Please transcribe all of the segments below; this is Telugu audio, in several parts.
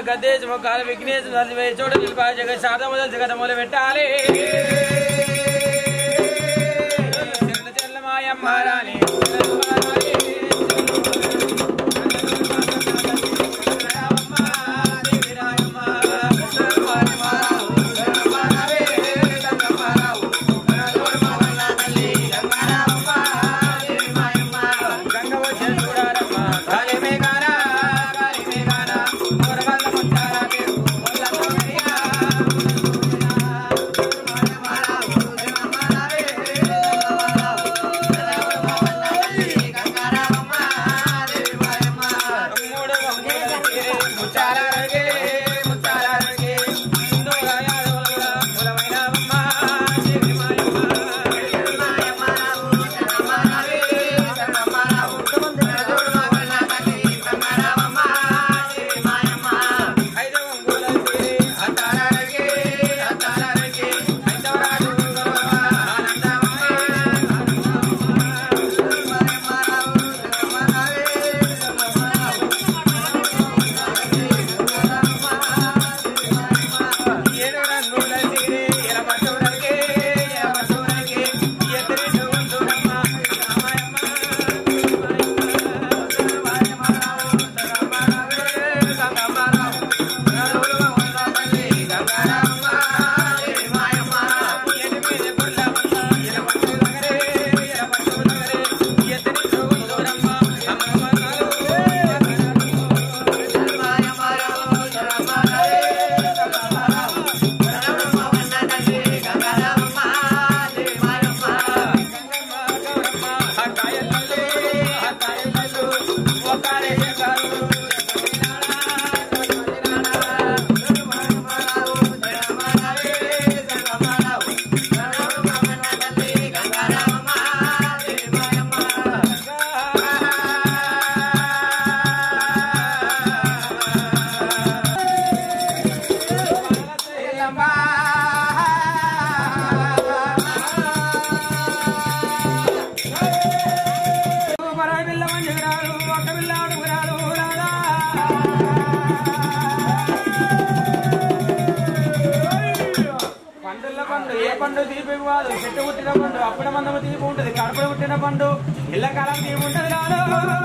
గద్దేశ మొక్కాల విఘ్నేశం నలివే చోట నిలిపా జగ శారద మొదలు జగత మొదలు పెట్టాలి చెల్ల చెల్ల మాయమ్మ రాణి గంగ వచ్చే చూడారమ్మ గాలి మేఘాన గాలి మేఘాన వరవల్ల ముచ్చారా పేరు వల్ల తోడియా మూడు వంగుల తీరే ముచ్చారా రగే ముచ్చారా రగే ఇందు రాయాడుల కులమైన అమ్మ దేవి మాయమ్మ ఐదు వంగుల తీరే హతారా రగే హతారా రగే ఐదవరాజు ఆనందమ్మ ఏడు రంగుల తీరే ఎరపట్టురగే ఎరపట్టురగే ఎత్తిరి ఉండురమ్మ రామాయమ్మ మరాయి పిల్ల మంచిగురాలు ఒక్క పిల్ల అడుగురాలు రాదా పండుల పండు ఏ పండు తీపి కాదు చెట్టు పుట్టిన పండు అప్పుడ మందము తీపి ఉంటది కడుపున పుట్టిన పండు ఇళ్ళ కాలం తీపి ఉంటది రాదు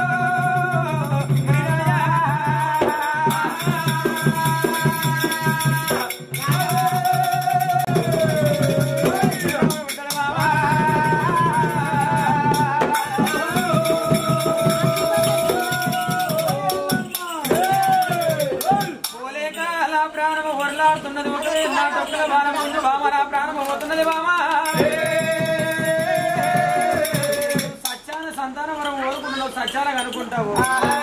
పోలేకాల ప్రాణము వర్లాడుతున్నది ఒకటే నా తొక్కల బాణం ముందు బామ నా ప్రాణము పోతున్నది బామ సత్యాన సంతానం మనం ఓదుకుంటున్నావు సత్యాలకు అనుకుంటావు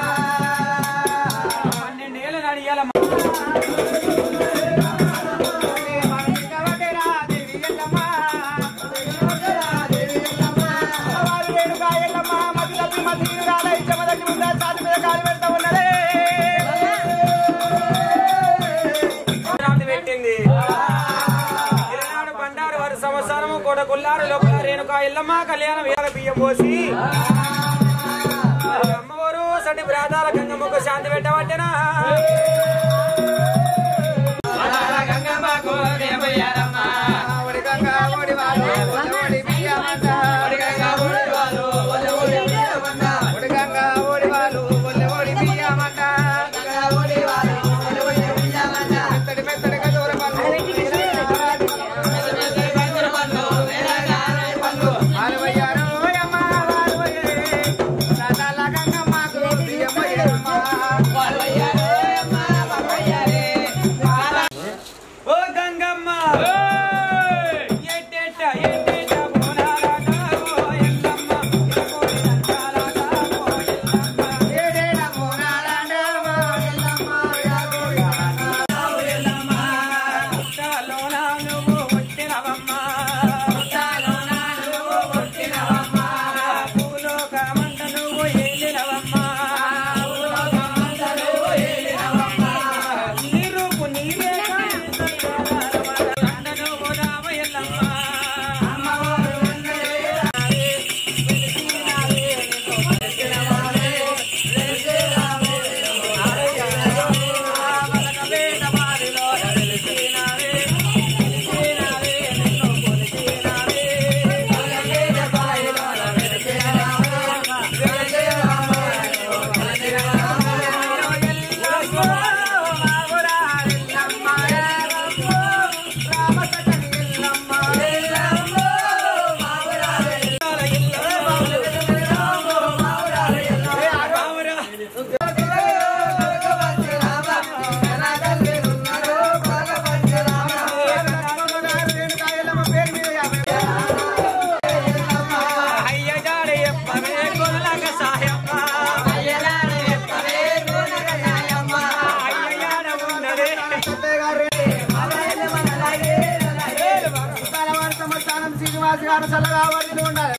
పన్నెండేళ్ళని అడిగాల రాత్రి పెట్టింది ఇరనాడు బండారు వారి సంవత్సరము కూడా కొల్లారు లోపల రేణుకా ఇల్లమ్మ కళ్యాణం వేల బియ్యం పోసి అమ్మవారు సటి ప్రాతాల గంగమ్మకు శాంతి పెట్టబట్టెనా ఓ గంగమ్మ మంగళం శ్రీనివాస్ గారు చల్లగా వర్ణిలు ఉండాలి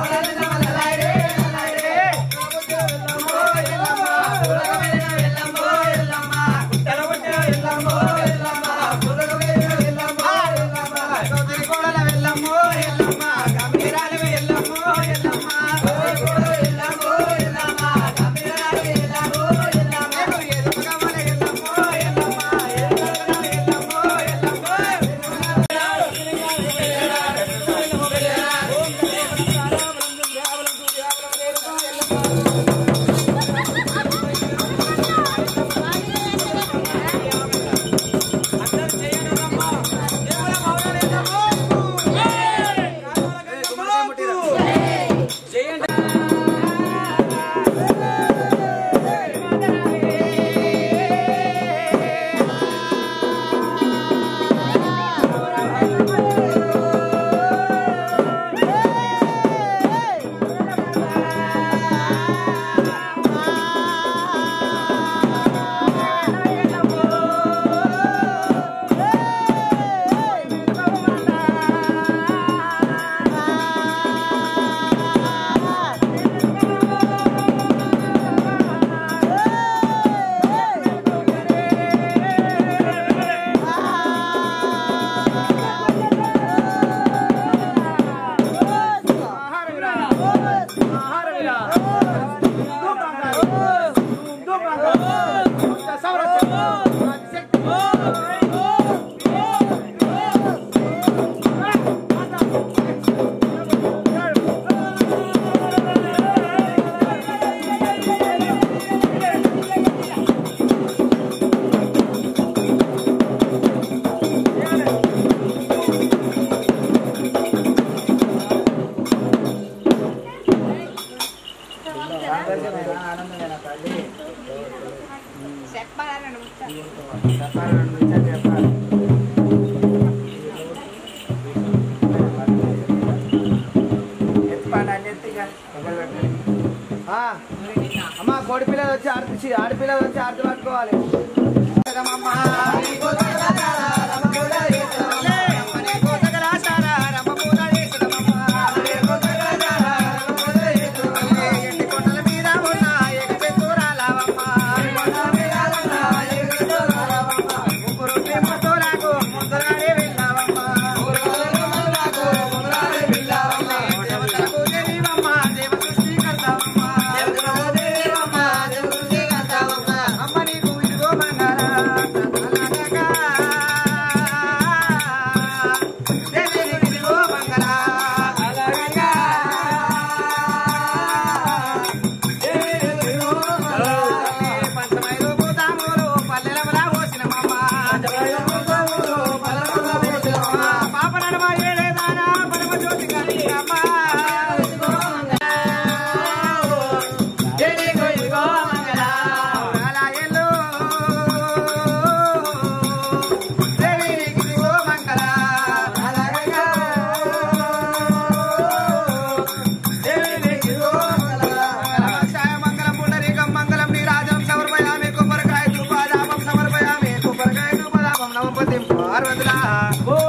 అందరూ చేయండి అమ్మా. దేవుల మౌనాలు ఎల్లమ్మో. కాలువల గంగమ్మో. చేయండి చెప్పాలని అమ్మా కోడి పిల్లలు వచ్చి ఆడిపించి ఆడపిల్లలు వచ్చి ఆడత పట్టుకోవాలి అమ్మ నీకు ఇదిగో పాప నడమ ఏడేదానా పరమ జ్యోతి కలిగి అమ్మ అలాగెల్లో దేవి నీకు ఇదిగో మంగళ అలాగగా దేవి నీకు ఇదిగో మంగళ మంగళాక్షాయ మంగళం పుండరీకం మంగళం నీరాజనం సమర్పయామి కొబ్బరికాయ ధూపాదాపం సమర్పయామి కొబ్బరికాయ ధూపదాపం నవపతిం పార్వతులా ఓ